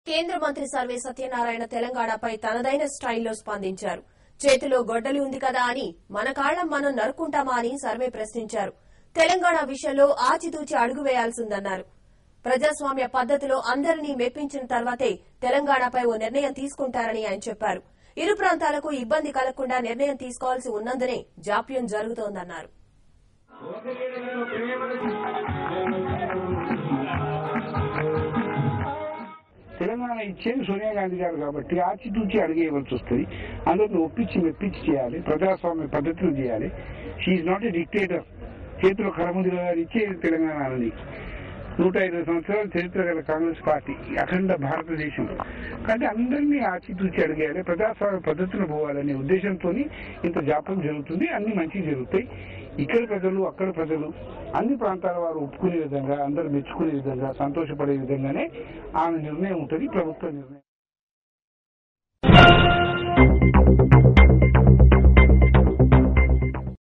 కేంద్ర మంత్రి సర్వే సత్యనారాయణ తెలంగాణపై తనదైన స్టైల్లో స్పందించారు చేతిలో గొడ్డలి ఉంది కదా అని మన కాళ్లం మనం నరుక్కుంటామా అని సర్వే ప్రశ్నించారు తెలంగాణ విషయంలో ఆచితూచి అడుగు వేయాల్సిందన్నారు ప్రజాస్వామ్య పద్దతిలో అందరినీ మెప్పించిన తర్వాతే తెలంగాణపై ఓ నిర్ణయం తీసుకుంటారని ఆయన చెప్పారు ఇరు ప్రాంతాలకు ఇబ్బంది కలగకుండా నిర్ణయం తీసుకోవాల్సి ఉన్నందునే జాప్యం జరుగుతోందన్నారు తెలంగాణ ఇచ్చేది సోనియా గాంధీ గారు కాబట్టి ఆచితూచి అడిగేయవలసి వస్తుంది అందరిని ఒప్పించి మెప్పించి చేయాలి ప్రజాస్వామ్య పద్ధతిలో చేయాలి షీఈ్ నాట్ ఏ డిక్టేటర్ చేతిలో కరముది గారు ఇచ్చేది తెలంగాణ అని నూట ఇరవై సంవత్సరాల చరిత్ర గల కాంగ్రెస్ పార్టీ అఖండ భారతదేశంలో కానీ అందరినీ ఆచితూచి అడిగేయాలి ప్రజాస్వామ్య పద్ధతిలో పోవాలనే ఉద్దేశంతో ఇంత జాప్యం జరుగుతుంది అన్ని మంచి జరుగుతాయి ఇక్కడ ప్రజలు అక్కడ ప్రజలు అన్ని ప్రాంతాల వారు ఒప్పుకునే విధంగా అందరూ మెచ్చుకునే విధంగా సంతోషపడే విధంగానే ఆమె నిర్ణయం ఉంటుంది ప్రభుత్వ నిర్ణయం